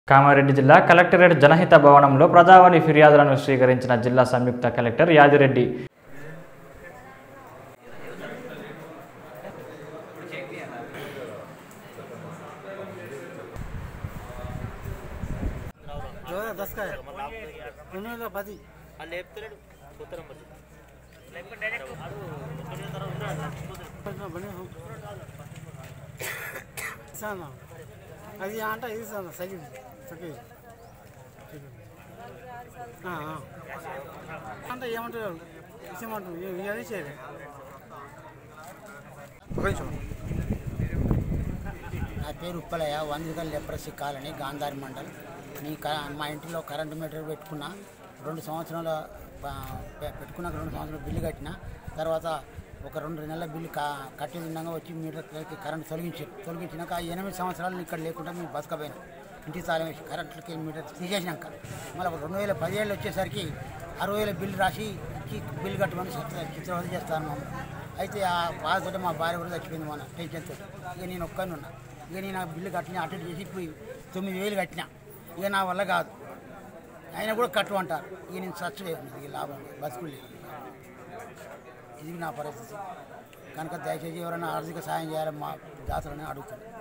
కామారెడ్డి జిల్లా కలెక్టరేట్ జనహిత భవనంలో ప్రజావాణి ఫిర్యాదులను స్వీకరించిన జిల్లా సంయుక్త కలెక్టర్ యాదిరెడ్డి ఎవరో దసకాయ రెండు వందల పది వాళ్ళు లేపుతున్నాడు ఉత్తరం వచ్చి ఇస్తాను అది అంట ఇది ఇస్తాను సైకిల్ సైకిల్ అంటే ఏమంటారు ఇచ్చేయమంటారు ఇవన్నీ చేయలేదు నా పేరు ఉప్పలయ్య వందిగల్ లెప్రసీ కాలనీ గాంధారి మండల్ నీ క మా ఇంటిలో కరెంటు మీటర్ పెట్టుకున్న రెండు సంవత్సరాల ఆ, పె- పెట్టుకున్నాక రెండు సంవత్సరాలు బిల్లు కట్టిన తర్వాత ఒక రెండు నెలల బిల్లు కా కట్టి ఉండగా వచ్చి మీటర్కి కరెంట్ తొలగించారు తొలగించినాక ఆ ఎనిమిది సంవత్సరాలు ఇక్కడ లేకుండా మేము బతకపోయినాం ఇంటికి తాళం వేసి కరెంట్కి మీటర్ తీసేసినాక మళ్ళీ రెండు వేల పదిహేళ్ళు వచ్చేసరికి అరవై వేల బిల్లు రాసి ఇచ్చి బిల్లు కట్టమని చిత్ర చిత్రవద చేస్తాను మమ్మల్ని అయితే ఆ బాధతో మా భార్య కూడా చచ్చిపోయింది మన టెన్షన్తో ఇక నేను ఒక్కని ఉన్నా ఇక నేను ఆ బిల్లు కట్టిన అటెండ్ చేసి ఇప్పుడు తొమ్మిది వేలు కట్టిన ఇక నా వల్ల కాదు అయినా కూడా కట్టు అంటారు ఇక నేను చచ్చలేదు ఇక లాభం లేదు బతుకులు లేదు ఇది నా పరిస్థితి కనుక దయచేసి ఎవరైనా ఆర్థిక సాయం చేయాలని మా దాతలని అడుగుతాను